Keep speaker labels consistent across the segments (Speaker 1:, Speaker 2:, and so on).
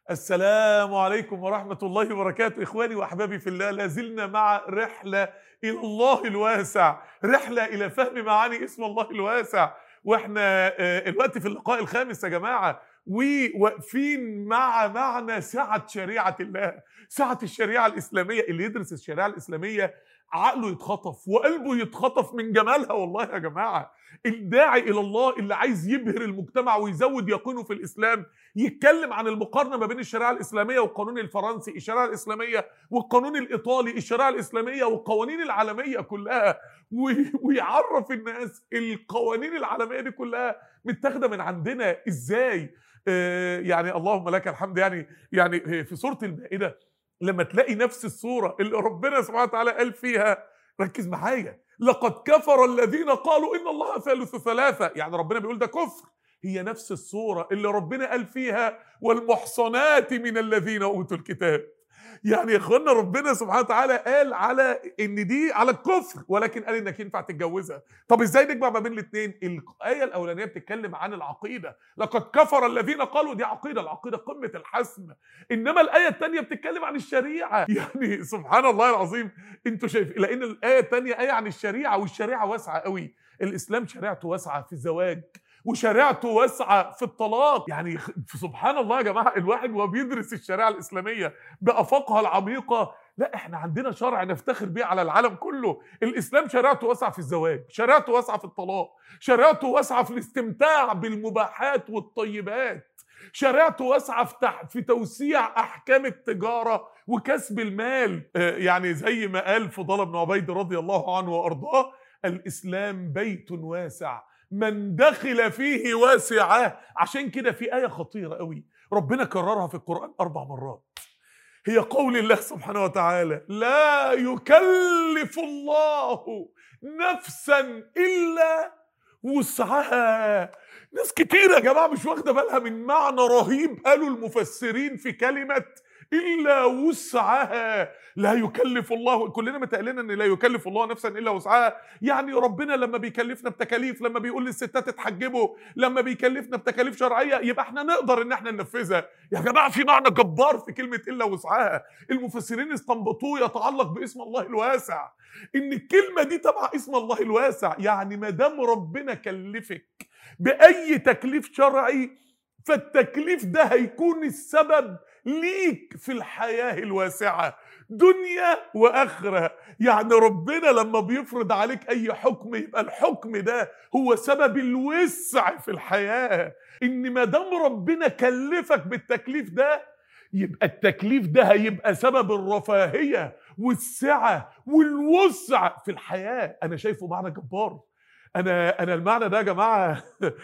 Speaker 1: السلام عليكم ورحمة الله وبركاته إخواني وأحبابي في الله لازلنا مع رحلة إلى الله الواسع رحلة إلى فهم معاني اسم الله الواسع وإحنا آه، الوقت في اللقاء الخامس يا جماعة وواقفين مع معنى سعة شريعة الله سعة الشريعة الإسلامية اللي يدرس الشريعة الإسلامية عقله يتخطف وقلبه يتخطف من جمالها والله يا جماعة الداعي إلى الله اللي عايز يبهر المجتمع ويزود يقينه في الإسلام يتكلم عن المقارنة ما بين الشريعة الإسلامية والقانون الفرنسي الشريعة الإسلامية والقانون الإيطالي الشريعة الإسلامية والقوانين العالمية كلها و- ويعرف الناس القوانين العالمية دي كلها متاخدة من عندنا إزاي آه، يعني اللهم لك الحمد يعني يعني في سورة المائدة لما تلاقي نفس الصورة اللي ربنا سبحانه وتعالى قال فيها ركز معايا لقد كفر الذين قالوا إن الله ثالث ثلاثة يعني ربنا بيقول ده كفر هي نفس الصورة اللي ربنا قال فيها والمحصنات من الذين أوتوا الكتاب يعني يا اخوانا ربنا سبحانه وتعالى قال على ان دي على الكفر ولكن قال انك ينفع تتجوزها طب ازاي نجمع ما بين الاثنين الايه الاولانيه بتتكلم عن العقيده لقد كفر الذين قالوا دي عقيده العقيده قمه الحسم انما الايه الثانيه بتتكلم عن الشريعه يعني سبحان الله العظيم انتوا شايف لان الايه الثانيه ايه عن الشريعه والشريعه واسعه قوي الاسلام شريعته واسعه في الزواج وشريعته واسعه في الطلاق يعني خ- سبحان الله يا جماعه الواحد وهو بيدرس الشريعه الاسلاميه بافاقها العميقه لا احنا عندنا شرع نفتخر بيه على العالم كله الاسلام شريعته واسعه في الزواج شريعته واسعه في الطلاق شريعته واسعه في الاستمتاع بالمباحات والطيبات شريعته واسعه في تح... في توسيع احكام التجاره وكسب المال آه، يعني زي ما قال فضال بن عبيد رضي الله عنه وارضاه الاسلام بيت واسع من دخل فيه واسعه عشان كده في ايه خطيره قوي ربنا كررها في القران اربع مرات هي قول الله سبحانه وتعالى لا يكلف الله نفسا الا وسعها ناس كتير يا جماعه مش واخده بالها من معنى رهيب قالوا المفسرين في كلمه الا وسعها لا يكلف الله كلنا متقالين ان لا يكلف الله نفسا الا وسعها يعني ربنا لما بيكلفنا بتكاليف لما بيقول للستات اتحجبوا لما بيكلفنا بتكاليف شرعيه يبقى احنا نقدر ان احنا ننفذها يا جماعه في معنى جبار في كلمه الا وسعها المفسرين استنبطوه يتعلق باسم الله الواسع ان الكلمه دي تبع اسم الله الواسع يعني ما دام ربنا كلفك باي تكليف شرعي فالتكليف ده هيكون السبب ليك في الحياه الواسعه دنيا واخره يعني ربنا لما بيفرض عليك اي حكم يبقى الحكم ده هو سبب الوسع في الحياه ان ما دام ربنا كلفك بالتكليف ده يبقى التكليف ده هيبقى سبب الرفاهيه والسعه والوسع في الحياه انا شايفه معنى جبار انا انا المعنى ده يا جماعه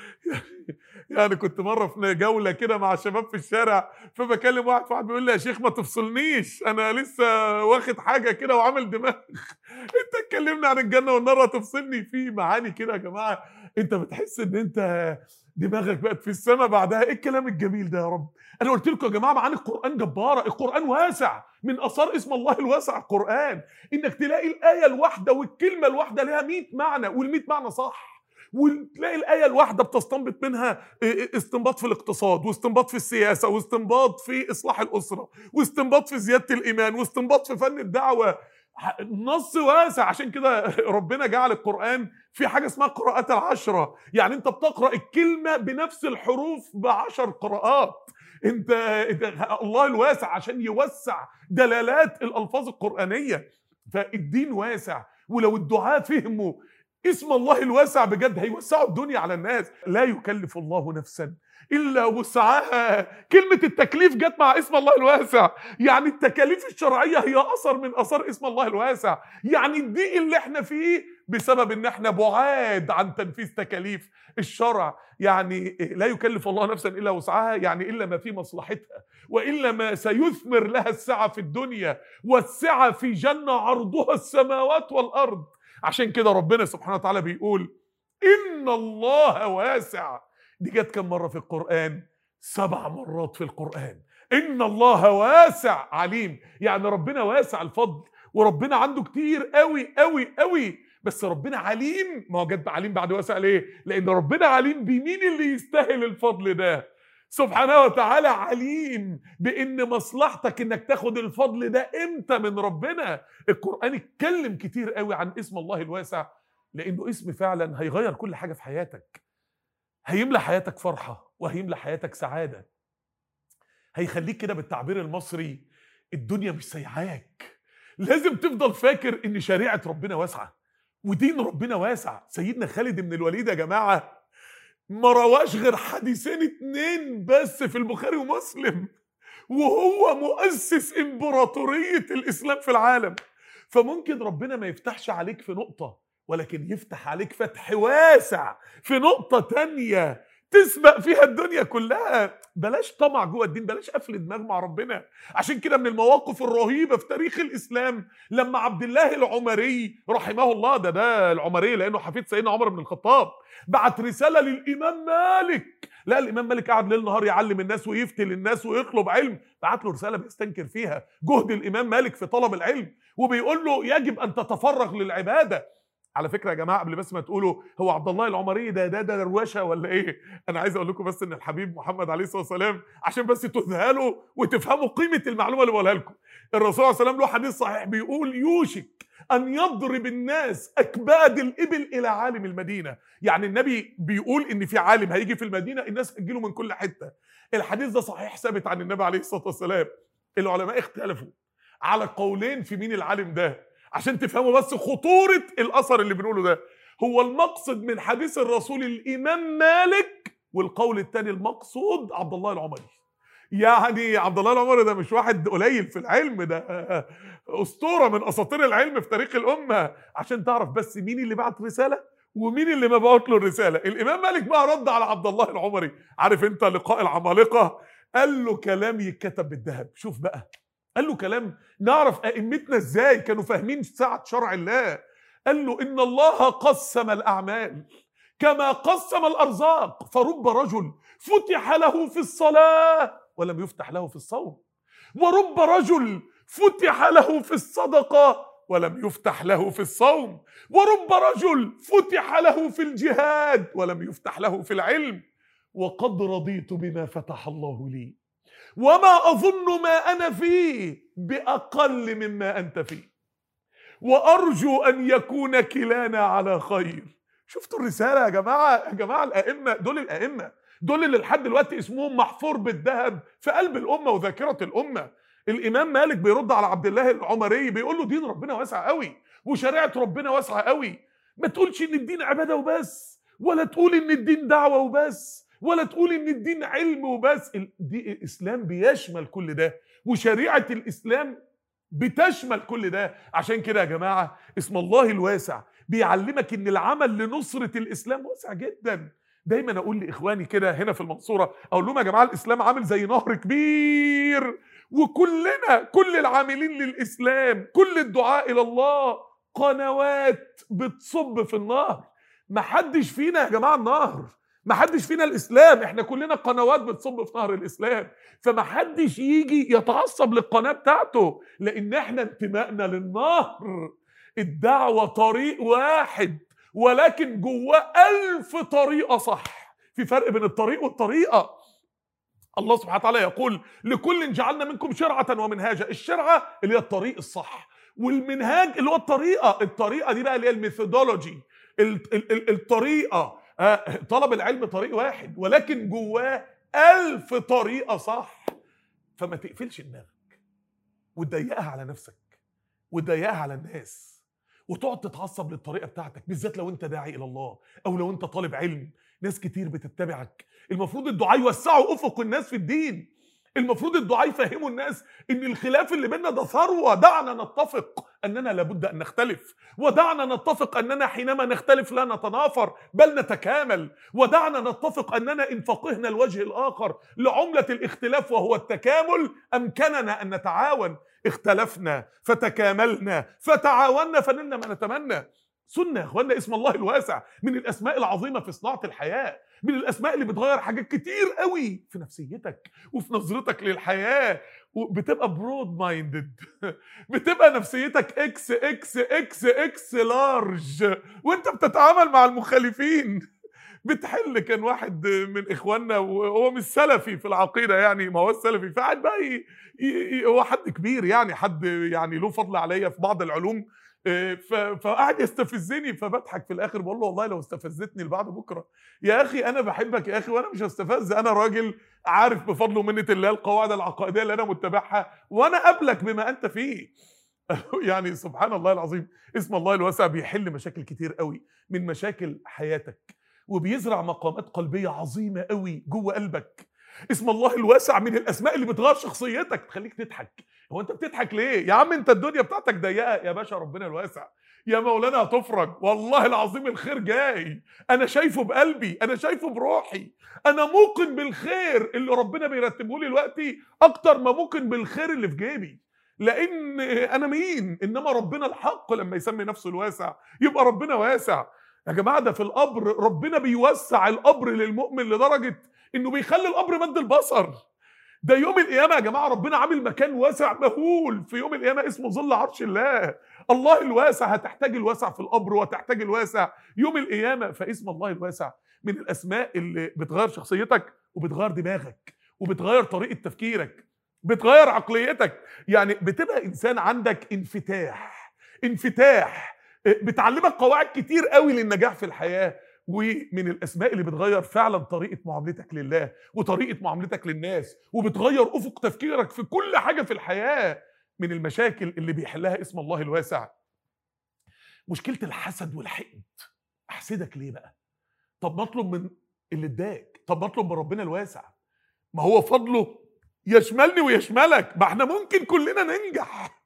Speaker 1: يعني كنت مره في جوله كده مع شباب في الشارع فبكلم واحد واحد بيقول لي يا شيخ ما تفصلنيش انا لسه واخد حاجه كده وعامل دماغ انت اتكلمنا عن الجنه والنار هتفصلني في معاني كده يا جماعه انت بتحس ان انت دماغك بقت في السماء بعدها ايه الكلام الجميل ده يا رب انا قلت لكم يا جماعه معاني القران جباره القران واسع من اثار اسم الله الواسع القران انك تلاقي الايه الواحده والكلمه الواحده لها 100 معنى وال100 معنى صح وتلاقي الآية الواحدة بتستنبط منها استنباط في الاقتصاد واستنباط في السياسة واستنباط في إصلاح الأسرة واستنباط في زيادة الإيمان واستنباط في فن الدعوة ح- نص واسع عشان كده ربنا جعل القرآن في حاجة اسمها قراءات العشرة يعني انت بتقرأ الكلمة بنفس الحروف بعشر قراءات انت, انت الله الواسع عشان يوسع دلالات الألفاظ القرآنية فالدين واسع ولو الدعاء فهموا اسم الله الواسع بجد هيوسعوا الدنيا على الناس لا يكلف الله نفسا الا وسعها كلمه التكليف جت مع اسم الله الواسع يعني التكاليف الشرعيه هي اثر من اثار اسم الله الواسع يعني الضيق اللي احنا فيه بسبب ان احنا بعاد عن تنفيذ تكاليف الشرع يعني لا يكلف الله نفسا الا وسعها يعني الا ما في مصلحتها والا ما سيثمر لها السعه في الدنيا والسعه في جنه عرضها السماوات والارض عشان كده ربنا سبحانه وتعالى بيقول ان الله واسع دي جت كم مره في القران سبع مرات في القران ان الله واسع عليم يعني ربنا واسع الفضل وربنا عنده كتير قوي قوي قوي بس ربنا عليم ما هو جت عليم بعد واسع ليه لان ربنا عليم بمين اللي يستاهل الفضل ده سبحانه وتعالى عليم بان مصلحتك انك تاخد الفضل ده امتى من ربنا القران اتكلم كتير قوي عن اسم الله الواسع لانه اسم فعلا هيغير كل حاجه في حياتك هيملى حياتك فرحه وهيملى حياتك سعاده هيخليك كده بالتعبير المصري الدنيا مش سايعاك لازم تفضل فاكر ان شريعه ربنا واسعه ودين ربنا واسع سيدنا خالد بن الوليد يا جماعه ما رواش غير حديثين اتنين بس في البخاري ومسلم وهو مؤسس امبراطوريه الاسلام في العالم فممكن ربنا ما يفتحش عليك في نقطه ولكن يفتح عليك فتح واسع في نقطه تانيه تسبق فيها الدنيا كلها بلاش طمع جوه الدين بلاش قفل دماغ مع ربنا عشان كده من المواقف الرهيبه في تاريخ الاسلام لما عبد الله العمري رحمه الله ده ده العمري لانه حفيد سيدنا عمر بن الخطاب بعت رساله للامام مالك لا الامام مالك قعد ليل نهار يعلم الناس ويفتي للناس ويطلب علم بعت له رساله بيستنكر فيها جهد الامام مالك في طلب العلم وبيقول له يجب ان تتفرغ للعباده على فكره يا جماعه قبل بس ما تقولوا هو عبد الله العمري ده ده ده دروشه ولا ايه؟ انا عايز اقول لكم بس ان الحبيب محمد عليه الصلاه والسلام عشان بس تذهلوا وتفهموا قيمه المعلومه اللي بقولها لكم. الرسول صلى الله عليه وسلم له حديث صحيح بيقول يوشك ان يضرب الناس اكباد الابل الى عالم المدينه، يعني النبي بيقول ان في عالم هيجي في المدينه الناس هتجيله من كل حته. الحديث ده صحيح ثابت عن النبي عليه الصلاه والسلام. العلماء اختلفوا على قولين في مين العالم ده. عشان تفهموا بس خطورة الأثر اللي بنقوله ده هو المقصد من حديث الرسول الإمام مالك والقول الثاني المقصود عبد الله العمري يعني عبد الله العمري ده مش واحد قليل في العلم ده أسطورة من أساطير العلم في تاريخ الأمة عشان تعرف بس مين اللي بعت رسالة ومين اللي ما بعت له الرسالة الإمام مالك بقى رد على عبد الله العمري عارف أنت لقاء العمالقة قال له كلام يتكتب بالذهب شوف بقى قال له كلام نعرف ائمتنا ازاي كانوا فاهمين سعه شرع الله قال له ان الله قسم الاعمال كما قسم الارزاق فرب رجل فتح له في الصلاه ولم يفتح له في الصوم ورب رجل فتح له في الصدقه ولم يفتح له في الصوم ورب رجل فتح له في الجهاد ولم يفتح له في العلم وقد رضيت بما فتح الله لي وما اظن ما انا فيه باقل مما انت فيه وارجو ان يكون كلانا على خير شفتوا الرساله يا جماعه يا جماعه الائمه دول الائمه دول اللي لحد دلوقتي اسمهم محفور بالذهب في قلب الامه وذاكره الامه الامام مالك بيرد على عبد الله العمري بيقول له دين ربنا واسع قوي وشريعه ربنا واسعه قوي ما تقولش ان الدين عباده وبس ولا تقول ان الدين دعوه وبس ولا تقول ان الدين علم وبس دي الاسلام بيشمل كل ده وشريعه الاسلام بتشمل كل ده عشان كده يا جماعه اسم الله الواسع بيعلمك ان العمل لنصره الاسلام واسع جدا دايما اقول لاخواني كده هنا في المنصوره اقول لهم يا جماعه الاسلام عامل زي نهر كبير وكلنا كل العاملين للاسلام كل الدعاء الى الله قنوات بتصب في النهر محدش فينا يا جماعه النهر ما حدش فينا الاسلام احنا كلنا قنوات بتصب في نهر الاسلام فما حدش يجي يتعصب للقناه بتاعته لان احنا انتمائنا للنهر الدعوه طريق واحد ولكن جواه ألف طريقه صح في فرق بين الطريق والطريقه الله سبحانه وتعالى يقول لكل جعلنا منكم شرعه ومنهاجا الشرعه اللي هي الطريق الصح والمنهاج اللي هو الطريقه الطريقه دي بقى اللي هي الميثودولوجي الطريقه طلب العلم طريق واحد ولكن جواه ألف طريقة صح فما تقفلش دماغك وتضيقها على نفسك وتضيقها على الناس وتقعد تتعصب للطريقة بتاعتك بالذات لو انت داعي إلى الله أو لو انت طالب علم ناس كتير بتتبعك المفروض الدعاء يوسعوا أفق الناس في الدين المفروض الدعاء يفهموا الناس ان الخلاف اللي بيننا ده ثروه دعنا نتفق اننا لابد ان نختلف ودعنا نتفق اننا حينما نختلف لا نتنافر بل نتكامل ودعنا نتفق اننا ان فقهنا الوجه الاخر لعمله الاختلاف وهو التكامل امكننا ان نتعاون اختلفنا فتكاملنا فتعاوننا فنلنا ما نتمنى سنه يا اخوانا اسم الله الواسع من الاسماء العظيمه في صناعه الحياه من الاسماء اللي بتغير حاجات كتير قوي في نفسيتك وفي نظرتك للحياه بتبقى برود مايندد بتبقى نفسيتك اكس اكس اكس اكس لارج وانت بتتعامل مع المخالفين بتحل كان واحد من اخواننا وهو مش سلفي في العقيده يعني ما هو السلفي فقعد بقى ي... ي... هو حد كبير يعني حد يعني له فضل عليا في بعض العلوم إيه، ف- فقعد يستفزني فبضحك في الاخر بقول له والله لو استفزتني لبعد بكره يا اخي انا بحبك يا اخي وانا مش هستفز انا راجل عارف بفضل ومنه الله القواعد العقائديه اللي انا متبعها وانا قبلك بما انت فيه يعني سبحان الله العظيم اسم الله الواسع بيحل مشاكل كتير قوي من مشاكل حياتك وبيزرع مقامات قلبيه عظيمه قوي جوه قلبك اسم الله الواسع من الاسماء اللي بتغير شخصيتك تخليك تضحك هو انت بتضحك ليه يا عم انت الدنيا بتاعتك ضيقه يا باشا ربنا الواسع يا مولانا هتفرج والله العظيم الخير جاي انا شايفه بقلبي انا شايفه بروحي انا موقن بالخير اللي ربنا بيرتبه لي دلوقتي اكتر ما موقن بالخير اللي في جيبي لان انا مين انما ربنا الحق لما يسمي نفسه الواسع يبقى ربنا واسع يا جماعه ده في القبر ربنا بيوسع القبر للمؤمن لدرجه انه بيخلي القبر مد البصر ده يوم القيامه يا جماعه ربنا عامل مكان واسع مهول في يوم القيامه اسمه ظل عرش الله الله الواسع هتحتاج الواسع في القبر وهتحتاج الواسع يوم القيامه فاسم الله الواسع من الاسماء اللي بتغير شخصيتك وبتغير دماغك وبتغير طريقه تفكيرك بتغير عقليتك يعني بتبقى انسان عندك انفتاح انفتاح بتعلمك قواعد كتير قوي للنجاح في الحياه ومن الاسماء اللي بتغير فعلا طريقه معاملتك لله وطريقه معاملتك للناس وبتغير افق تفكيرك في كل حاجه في الحياه من المشاكل اللي بيحلها اسم الله الواسع مشكله الحسد والحقد احسدك ليه بقى طب نطلب من اللي اداك طب نطلب من ربنا الواسع ما هو فضله يشملني ويشملك ما احنا ممكن كلنا ننجح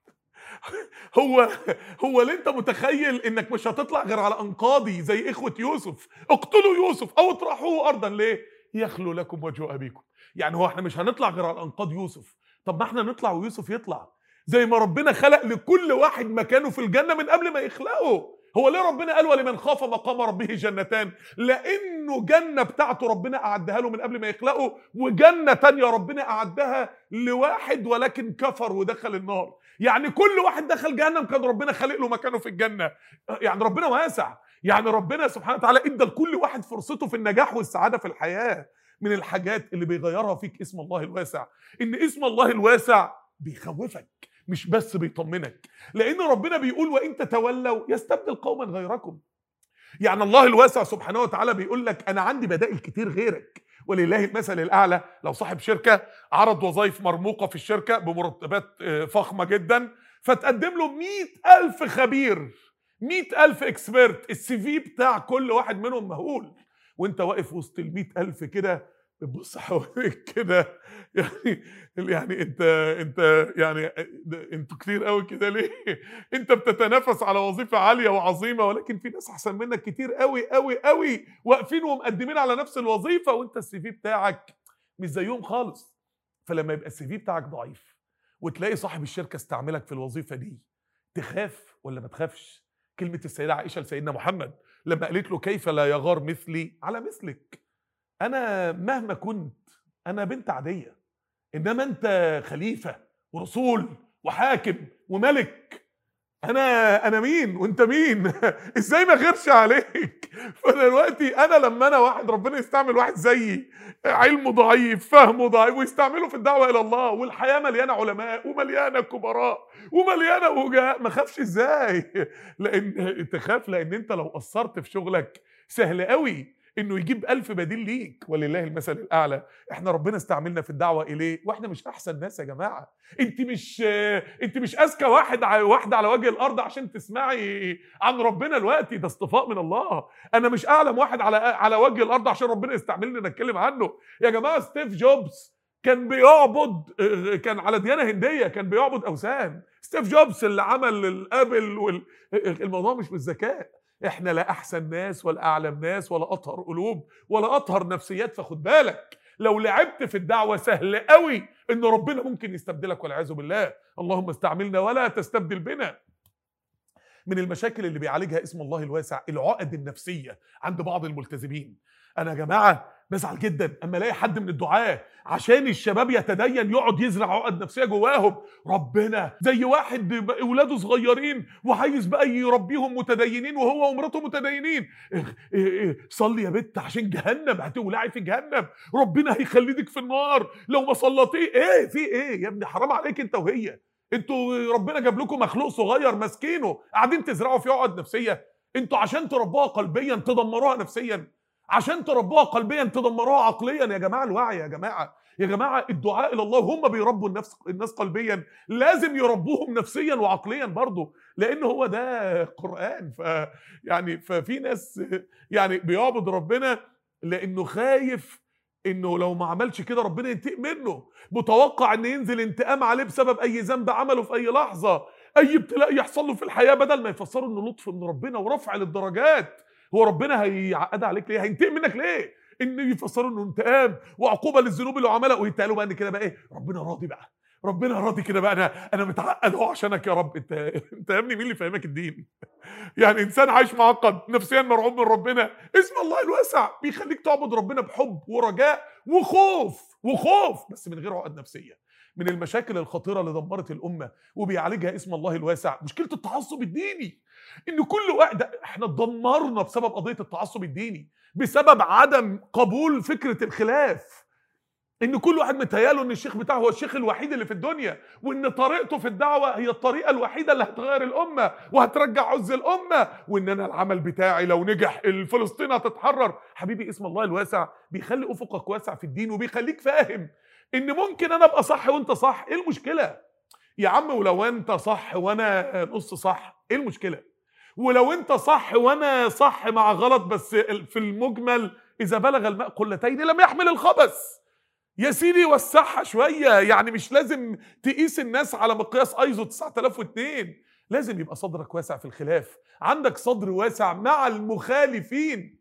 Speaker 1: هو هو اللي انت متخيل انك مش هتطلع غير على انقاضي زي اخوه يوسف اقتلوا يوسف او اطرحوه ارضا ليه يخلو لكم وجه ابيكم يعني هو احنا مش هنطلع غير على انقاض يوسف طب ما احنا نطلع ويوسف يطلع زي ما ربنا خلق لكل واحد مكانه في الجنه من قبل ما يخلقه هو ليه ربنا قال ولمن خاف مقام ربه جنتان لانه جنه بتاعته ربنا اعدها له من قبل ما يخلقه وجنه تانية ربنا اعدها لواحد ولكن كفر ودخل النار يعني كل واحد دخل جهنم كان ربنا خالق له مكانه في الجنه يعني ربنا واسع يعني ربنا سبحانه وتعالى ادى لكل واحد فرصته في النجاح والسعاده في الحياه من الحاجات اللي بيغيرها فيك اسم الله الواسع ان اسم الله الواسع بيخوفك مش بس بيطمنك لان ربنا بيقول وان تتولوا يستبدل قوما غيركم يعني الله الواسع سبحانه وتعالى بيقول لك انا عندي بدائل كتير غيرك ولله المثل الاعلى لو صاحب شركه عرض وظائف مرموقه في الشركه بمرتبات فخمه جدا فتقدم له مئة ألف خبير مئة ألف اكسبرت السي في بتاع كل واحد منهم مهول وانت واقف وسط المئة ألف كده بتبص حواليك كده يعني يعني انت انت يعني انتوا كتير قوي كده ليه؟ انت بتتنافس على وظيفه عاليه وعظيمه ولكن في ناس احسن منك كتير قوي قوي قوي واقفين ومقدمين على نفس الوظيفه وانت السي في بتاعك مش زيهم خالص فلما يبقى السي في بتاعك ضعيف وتلاقي صاحب الشركه استعملك في الوظيفه دي تخاف ولا ما تخافش؟ كلمه السيده عائشه لسيدنا محمد لما قالت له كيف لا يغار مثلي على مثلك انا مهما كنت انا بنت عاديه انما انت خليفه ورسول وحاكم وملك انا انا مين وانت مين ازاي ما غيرش عليك فانا دلوقتي انا لما انا واحد ربنا يستعمل واحد زيي علمه ضعيف فهمه ضعيف ويستعمله في الدعوه الى الله والحياه مليانه علماء ومليانه كبراء ومليانه وجهاء ما خافش ازاي لان تخاف لان انت لو قصرت في شغلك سهل قوي انه يجيب ألف بديل ليك ولله المثل الاعلى احنا ربنا استعملنا في الدعوه اليه واحنا مش احسن ناس يا جماعه انت مش انت مش اذكى واحد على واحده على وجه الارض عشان تسمعي عن ربنا دلوقتي ده اصطفاء من الله انا مش اعلم واحد على على وجه الارض عشان ربنا يستعملني نتكلم عنه يا جماعه ستيف جوبز كان بيعبد كان على ديانه هنديه كان بيعبد اوثان ستيف جوبز اللي عمل الابل وال... الموضوع مش بالذكاء احنا لا احسن ناس ولا اعلم ناس ولا اطهر قلوب ولا اطهر نفسيات فخد بالك لو لعبت في الدعوه سهل قوي ان ربنا ممكن يستبدلك والعياذ بالله اللهم استعملنا ولا تستبدل بنا من المشاكل اللي بيعالجها اسم الله الواسع العقد النفسيه عند بعض الملتزمين انا يا جماعه بزعل جدا اما الاقي حد من الدعاه عشان الشباب يتدين يقعد يزرع عقد نفسيه جواهم ربنا زي واحد ب- اولاده صغيرين وعايز بقى يربيهم متدينين وهو ومراته متدينين إيه إيه إيه صلي يا بت عشان جهنم هتولعي في جهنم ربنا هيخلدك في النار لو ما صلتيه ايه في ايه يا ابني حرام عليك انت وهي انتوا ربنا جاب لكم مخلوق صغير ماسكينه قاعدين تزرعوا فيه عقد نفسيه انتوا عشان تربوها قلبيا تدمروها نفسيا عشان تربوها قلبيا تدمروها عقليا يا جماعه الوعي يا جماعه يا جماعه الدعاء الى الله هم بيربوا النفس الناس قلبيا لازم يربوهم نفسيا وعقليا برضه لان هو ده قران ف يعني ففي ناس يعني بيعبد ربنا لانه خايف انه لو ما عملش كده ربنا ينتقم منه متوقع ان ينزل انتقام عليه بسبب اي ذنب عمله في اي لحظه اي ابتلاء يحصل له في الحياه بدل ما يفسروا انه لطف من ربنا ورفع للدرجات هو ربنا هيعقد عليك ليه هينتقم منك ليه ان يفسروا انه انتقام وعقوبه للذنوب اللي عملها ويتقالوا بقى ان كده بقى ايه ربنا راضي بقى ربنا راضي كده بقى انا انا متعقد اهو عشانك يا رب انت انت يا ابني مين اللي فاهمك الدين يعني انسان عايش معقد نفسيا مرعوب من ربنا اسم الله الواسع بيخليك تعبد ربنا بحب ورجاء وخوف وخوف بس من غير عقد نفسيه من المشاكل الخطيره اللي دمرت الامه وبيعالجها اسم الله الواسع مشكله التعصب الديني ان كل واحد احنا اتدمرنا بسبب قضيه التعصب الديني بسبب عدم قبول فكره الخلاف ان كل واحد متهياله ان الشيخ بتاعه هو الشيخ الوحيد اللي في الدنيا وان طريقته في الدعوه هي الطريقه الوحيده اللي هتغير الامه وهترجع عز الامه وان انا العمل بتاعي لو نجح الفلسطين هتتحرر حبيبي اسم الله الواسع بيخلي افقك واسع في الدين وبيخليك فاهم ان ممكن انا ابقى صح وانت صح ايه المشكله يا عم ولو انت صح وانا نص صح ايه المشكله ولو انت صح وانا صح مع غلط بس في المجمل اذا بلغ الماء قلتين لم يحمل الخبث يا سيدي وسعها شويه يعني مش لازم تقيس الناس على مقياس ايزو 9002 لازم يبقى صدرك واسع في الخلاف عندك صدر واسع مع المخالفين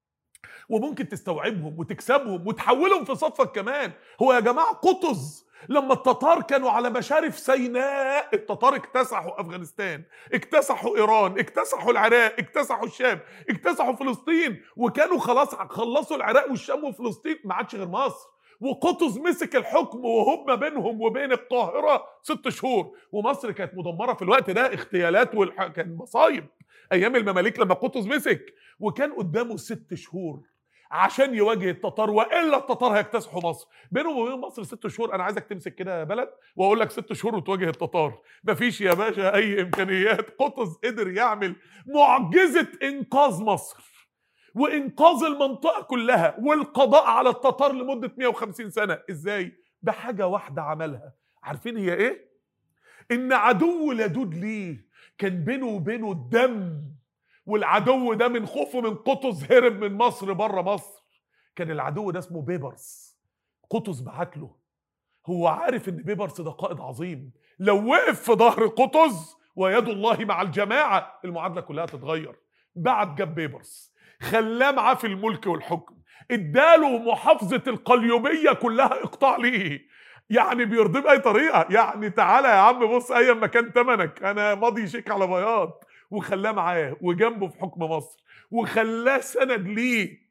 Speaker 1: وممكن تستوعبهم وتكسبهم وتحولهم في صفك كمان هو يا جماعه قطز لما التتار كانوا على مشارف سيناء التتار اكتسحوا افغانستان اكتسحوا ايران اكتسحوا العراق اكتسحوا الشام اكتسحوا فلسطين وكانوا خلاص خلصوا العراق والشام وفلسطين ما عادش غير مصر وقطز مسك الحكم وهم ما بينهم وبين القاهره ست شهور ومصر كانت مدمره في الوقت ده اغتيالات والح... كان مصايب ايام المماليك لما قطز مسك وكان قدامه ست شهور عشان يواجه التتار والا التتار هيكتسحوا مصر بينهم وبين مصر ست شهور انا عايزك تمسك كده بلد واقول لك ست شهور وتواجه التتار مفيش يا باشا اي امكانيات قطز قدر يعمل معجزه انقاذ مصر وانقاذ المنطقه كلها والقضاء على التتار لمده 150 سنه ازاي بحاجه واحده عملها عارفين هي ايه ان عدو لدود ليه كان بينه وبينه الدم والعدو ده من خوفه من قطز هرب من مصر بره مصر كان العدو ده اسمه بيبرس قطز بعت له هو عارف ان بيبرس ده قائد عظيم لو وقف في ظهر قطز ويد الله مع الجماعه المعادله كلها تتغير بعت جاب بيبرس خلاه معاه في الملك والحكم اداله محافظه القليوبيه كلها اقطاع ليه يعني بيرضيه باي طريقه يعني تعالى يا عم بص اي مكان تمنك انا ماضي شيك على بياض وخلاه معاه وجنبه في حكم مصر وخلاه سند ليه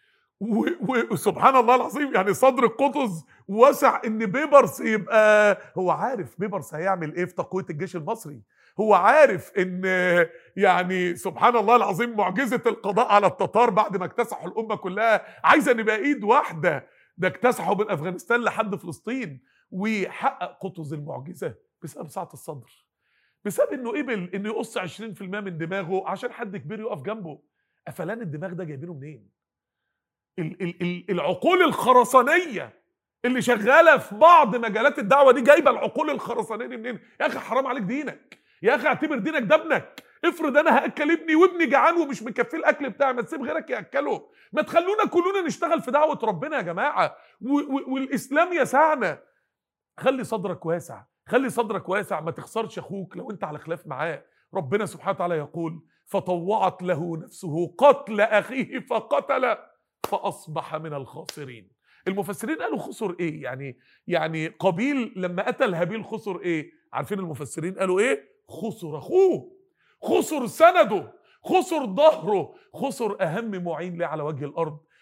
Speaker 1: وسبحان الله العظيم يعني صدر قطز وسع ان بيبرس يبقى هو عارف بيبرس هيعمل ايه في تقويه الجيش المصري هو عارف ان يعني سبحان الله العظيم معجزه القضاء على التتار بعد ما اكتسحوا الامه كلها عايزه نبقى ايد واحده ده اكتسحوا من افغانستان لحد فلسطين وحقق قطز المعجزه بسبب سعه الصدر بسبب انه قبل انه يقص 20% من دماغه عشان حد كبير يقف جنبه قفلان الدماغ ده جايبينه منين ال ال ال العقول الخرسانيه اللي شغاله في بعض مجالات الدعوه دي جايبه العقول الخرسانيه دي منين يا اخي حرام عليك دينك يا اخي اعتبر دينك ده ابنك افرض انا هاكل ابني وابني جعان ومش مكفيه الاكل بتاعي ما تسيب غيرك ياكله ما تخلونا كلنا نشتغل في دعوه ربنا يا جماعه والاسلام يسعنا خلي صدرك واسع خلي صدرك واسع ما تخسرش اخوك لو انت على خلاف معاه ربنا سبحانه وتعالى يقول فطوعت له نفسه قتل اخيه فقتل فاصبح من الخاسرين المفسرين قالوا خسر ايه يعني يعني قابيل لما قتل هابيل خسر ايه عارفين المفسرين قالوا ايه خسر اخوه خسر سنده خسر ظهره خسر اهم معين ليه على وجه الارض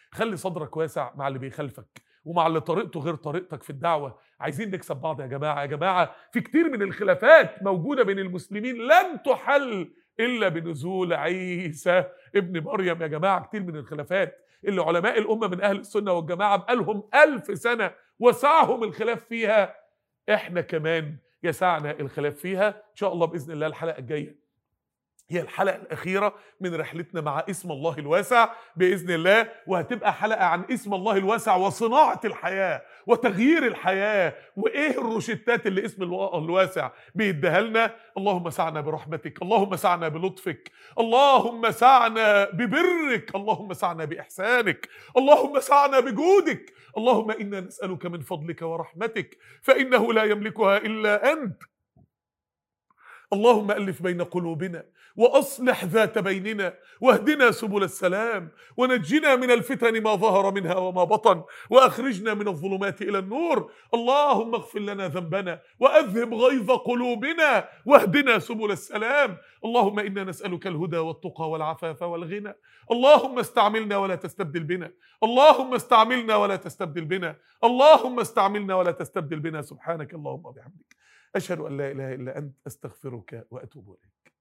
Speaker 1: خلي صدرك واسع مع اللي بيخالفك ومع اللي طريقته غير طريقتك في الدعوه عايزين نكسب بعض يا جماعه يا جماعه في كتير من الخلافات موجوده بين المسلمين لن تحل الا بنزول عيسى ابن مريم يا جماعه كتير من الخلافات اللي علماء الامه من اهل السنه والجماعه بقالهم ألف سنه وسعهم الخلاف فيها احنا كمان يسعنا الخلاف فيها ان شاء الله باذن الله الحلقه الجايه هي الحلقة الأخيرة من رحلتنا مع اسم الله الواسع بإذن الله وهتبقى حلقة عن اسم الله الواسع وصناعة الحياة وتغيير الحياة وإيه الروشتات اللي اسم الوا- الواسع بيديها لنا اللهم سعنا برحمتك اللهم سعنا بلطفك اللهم سعنا ببرك اللهم سعنا بإحسانك اللهم سعنا بجودك اللهم إنا نسألك من فضلك ورحمتك فإنه لا يملكها إلا أنت اللهم ألف بين قلوبنا وأصلح ذات بيننا واهدنا سبل السلام ونجنا من الفتن ما ظهر منها وما بطن وأخرجنا من الظلمات إلى النور اللهم اغفر لنا ذنبنا وأذهب غيظ قلوبنا واهدنا سبل السلام اللهم إنا نسألك الهدى والتقى والعفاف والغنى اللهم استعملنا ولا تستبدل بنا اللهم استعملنا ولا تستبدل بنا اللهم استعملنا ولا تستبدل بنا سبحانك اللهم وبحمدك أشهد أن لا إله إلا أنت أستغفرك وأتوب إليك